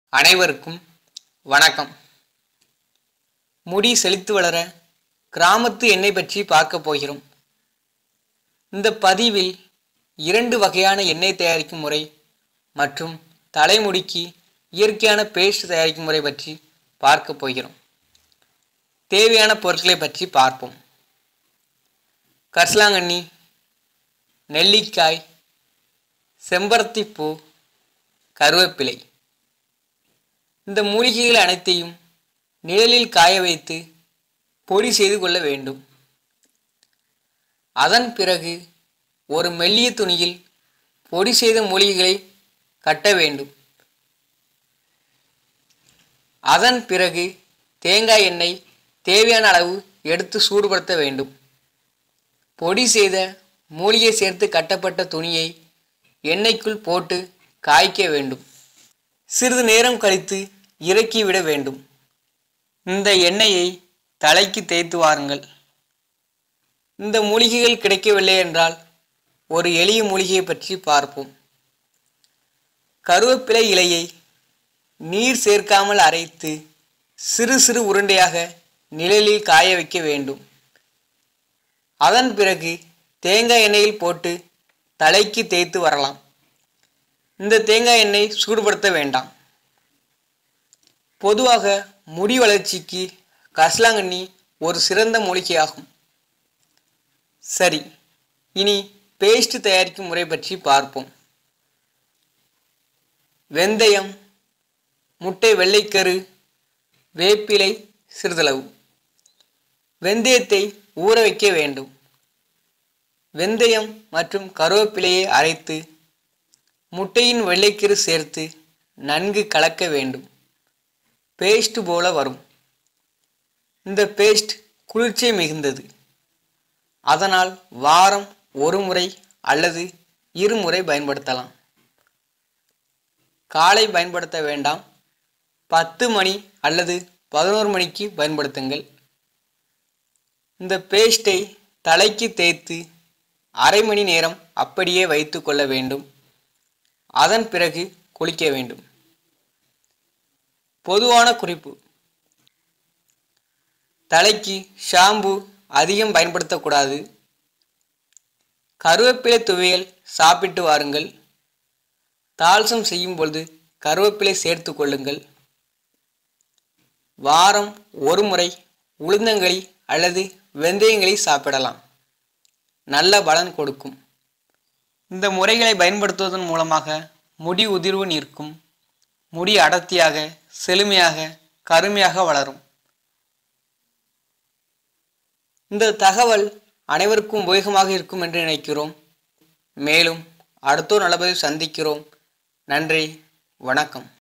அனைவருக்கும் வணக்கம் முடி செழித்து வளர கிராமத்து எண்ணெய் பற்றி பார்க்க போகிறோம் இந்த பதிவில் இரண்டு வகையான எண்ணெய் தயாரிக்கும் முறை மற்றும் தலைமுடிக்கு இயற்கையான பேஸ்ட் தயாரிக்கும் முறை பற்றி பார்க்க போகிறோம் தேவையான பொருட்களை பற்றி பார்ப்போம் கரிசலாங்கண்ணி நெல்லிக்காய் செம்பருத்திப்பூ கருவேப்பிலை இந்த மூலிகைகள் அனைத்தையும் நிழலில் காய வைத்து பொடி செய்து கொள்ள வேண்டும் அதன் பிறகு ஒரு மெல்லிய துணியில் பொடி செய்த மூலிகைகளை கட்ட வேண்டும் அதன் பிறகு தேங்காய் எண்ணெய் தேவையான அளவு எடுத்து சூடுபடுத்த வேண்டும் பொடி செய்த மூலிகை சேர்த்து கட்டப்பட்ட துணியை எண்ணெய்க்குள் போட்டு காய்க்க வேண்டும் சிறிது நேரம் கழித்து இறக்கி விட வேண்டும் இந்த எண்ணெயை தலைக்கு தேய்த்து வாருங்கள் இந்த மூலிகைகள் கிடைக்கவில்லை என்றால் ஒரு எளிய மூலிகையை பற்றி பார்ப்போம் கருவேப்பிலை இலையை நீர் சேர்க்காமல் அரைத்து சிறு சிறு உருண்டையாக நிழலில் காய வைக்க வேண்டும் அதன் பிறகு தேங்காய் எண்ணெயில் போட்டு தலைக்கு தேய்த்து வரலாம் இந்த தேங்காய் எண்ணெய் சூடுபடுத்த வேண்டாம் பொதுவாக முடி வளர்ச்சிக்கு கரிசலாங்கண்ணி ஒரு சிறந்த மூலிகையாகும் சரி இனி பேஸ்ட் தயாரிக்கும் முறை பற்றி பார்ப்போம் வெந்தயம் முட்டை வெள்ளைக்கரு வேப்பிலை சிறிதளவு வெந்தயத்தை ஊற வைக்க வேண்டும் வெந்தயம் மற்றும் கருவேப்பிலையை அரைத்து முட்டையின் வெள்ளைக்கரு சேர்த்து நன்கு கலக்க வேண்டும் பேஸ்ட் போல வரும் இந்த பேஸ்ட் குளிர்ச்சி மிகுந்தது அதனால் வாரம் ஒரு முறை அல்லது இருமுறை பயன்படுத்தலாம் காலை பயன்படுத்த வேண்டாம் பத்து மணி அல்லது பதினோரு மணிக்கு பயன்படுத்துங்கள் இந்த பேஸ்ட்டை தலைக்கு தேய்த்து அரை மணி நேரம் அப்படியே வைத்து கொள்ள வேண்டும் அதன் பிறகு குளிக்க வேண்டும் பொதுவான குறிப்பு தலைக்கு ஷாம்பு அதிகம் பயன்படுத்தக்கூடாது கருவேப்பிலை துவையல் சாப்பிட்டு வாருங்கள் தால்சம் செய்யும் பொழுது கருவேப்பிலை சேர்த்து கொள்ளுங்கள் வாரம் ஒரு முறை உளுந்தங்களி அல்லது வெந்தயங்களி சாப்பிடலாம் நல்ல பலன் கொடுக்கும் இந்த முறைகளை பயன்படுத்துவதன் மூலமாக முடி உதிர்வு நிற்கும் முடி அடர்த்தியாக செழுமையாக கருமையாக வளரும் இந்த தகவல் அனைவருக்கும் உபயோகமாக இருக்கும் என்று நினைக்கிறோம் மேலும் அடுத்தோர் நல்லபதில் சந்திக்கிறோம் நன்றி வணக்கம்